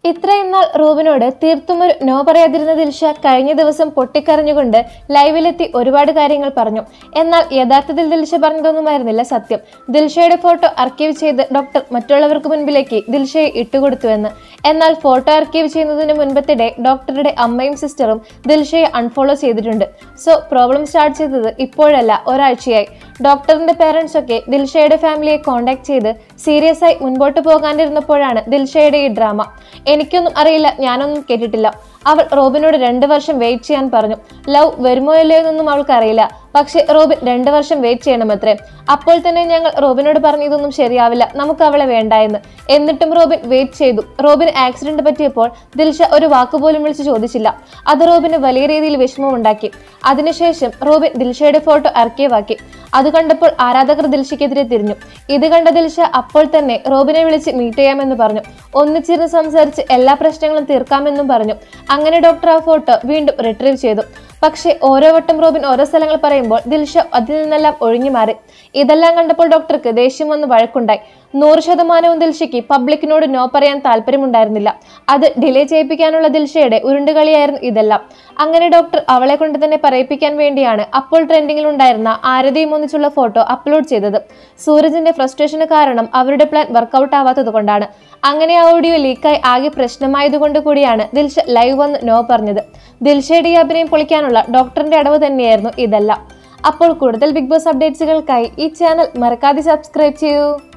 ഇത്രയും നാൾ റൂബിനോട് തീർത്തും ഒരു നോ പറയാതിരുന്ന ദിൽഷ കഴിഞ്ഞ ദിവസം പൊട്ടിക്കരഞ്ഞുകൊണ്ട് ലൈവിലെത്തി ഒരുപാട് കാര്യങ്ങൾ പറഞ്ഞു എന്നാൽ യഥാർത്ഥത്തിൽ ദിൽഷ പറഞ്ഞതൊന്നുമായിരുന്നില്ല സത്യം ദിൽഷയുടെ ഫോട്ടോ അർക്കീവ് ചെയ്ത് ഡോക്ടർ മറ്റുള്ളവർക്ക് മുൻപിലേക്ക് ദിൽഷയെ ഇട്ടുകൊടുത്തുവെന്ന് എന്നാൽ ഫോട്ടോ അർക്കീവ് ചെയ്യുന്നതിന് മുൻപത്തിടെ ഡോക്ടറുടെ അമ്മയും സിസ്റ്ററും ദിൽഷയെ അൺഫോളോ ചെയ്തിട്ടുണ്ട് സോ പ്രോബ്ലം സ്റ്റാർട്ട് ചെയ്തത് ഇപ്പോഴല്ല ഒരാഴ്ചയായി ഡോക്ടറിന്റെ പേരൻസ് ഒക്കെ ദിൽഷയുടെ ഫാമിലിയെ കോൺടാക്ട് ചെയ്ത് സീരിയസ് ആയി മുൻപോട്ട് പോകാനിരുന്നപ്പോഴാണ് ദിൽഷയുടെ ഈ ഡ്രാമ എനിക്കൊന്നും അറിയില്ല ഞാനൊന്നും കേട്ടിട്ടില്ല അവൾ റോബിനോട് രണ്ട് വർഷം വെയിറ്റ് ചെയ്യാൻ പറഞ്ഞു ലവ് വരുമോ ഇല്ലയോ എന്നൊന്നും അവൾക്ക് അറിയില്ല പക്ഷെ റോബിൻ രണ്ട് വർഷം വെയിറ്റ് ചെയ്യണമത്രേ അപ്പോൾ തന്നെ ഞങ്ങൾ റോബിനോട് പറഞ്ഞു ഇതൊന്നും ശരിയാവില്ല നമുക്ക് അവളെ വേണ്ട എന്ന് എന്നിട്ടും റോബിൻ വെയിറ്റ് ചെയ്തു റോബിന് ആക്സിഡന്റ് പറ്റിയപ്പോൾ ദിൽഷ ഒരു വാക്കുപോലും വിളിച്ച് ചോദിച്ചില്ല അത് റോബിന് വലിയ രീതിയിൽ വിഷമമുണ്ടാക്കി അതിനുശേഷം റോബിൻ ദിൽഷയുടെ ഫോട്ടോ അർക്കീവാക്കി അത് കണ്ടപ്പോൾ ആരാധകർ ദിൽഷയ്ക്കെതിരെ തിരിഞ്ഞു ഇത് കണ്ട ദിൽഷ അപ്പോൾ തന്നെ റോബിനെ വിളിച്ച് മീറ്റ് ചെയ്യാമെന്ന് പറഞ്ഞു ഒന്നിച്ചിരുന്ന് സംസാരിച്ച് എല്ലാ പ്രശ്നങ്ങളും തീർക്കാമെന്നും പറഞ്ഞു അങ്ങനെ ഡോക്ടർ ആ ഫോട്ടോ വീണ്ടും റിട്രീവ് ചെയ്തു പക്ഷേ ഓരോ വട്ടം റോബിൻ ഓരോ സ്ഥലങ്ങൾ പറയുമ്പോൾ ദിൽഷ അതിൽ നിന്നെല്ലാം ഒഴിഞ്ഞു മാറി ഇതെല്ലാം കണ്ടപ്പോൾ ഡോക്ടർക്ക് ദേഷ്യം വന്ന് വഴക്കുണ്ടായി നൂറ് ശതമാനവും ദിൽഷയ്ക്ക് പബ്ലിക്കിനോട് നോ പറയാൻ താല്പര്യമുണ്ടായിരുന്നില്ല അത് ഡിലേ ചെയ്യിപ്പിക്കാനുള്ള ദിൽഷയുടെ ഉരുണ്ടുകളിയായിരുന്നു ഇതെല്ലാം അങ്ങനെ ഡോക്ടർ അവളെ കൊണ്ട് തന്നെ പറയിപ്പിക്കാൻ വേണ്ടിയാണ് അപ്പോൾ ട്രെൻഡിങ്ങിൽ ഉണ്ടായിരുന്ന ആരതിയും ഒന്നിച്ചുള്ള ഫോട്ടോ അപ്ലോഡ് ചെയ്തത് സൂരജിന്റെ ഫ്രസ്ട്രേഷന് കാരണം അവരുടെ പ്ലാൻ വർക്കൗട്ട് ആവാത്തത് കൊണ്ടാണ് അങ്ങനെ ആ ഓഡിയോ ലീക്കായി ആകെ പ്രശ്നമായതുകൊണ്ട് കൂടിയാണ് ദിൽഷ ലൈവ് വന്ന് നോ പറഞ്ഞത് ദിൽഷയുടെ ഈ അഭിനയം പൊളിക്കാനുള്ള ഡോക്ടറിന്റെ അടവ് തന്നെയായിരുന്നു ഇതെല്ലാം അപ്പോൾ കൂടുതൽ ബിഗ് ബോസ് അപ്ഡേറ്റ്സുകൾക്കായി ഈ ചാനൽ മറക്കാതെ സബ്സ്ക്രൈബ് ചെയ്യൂ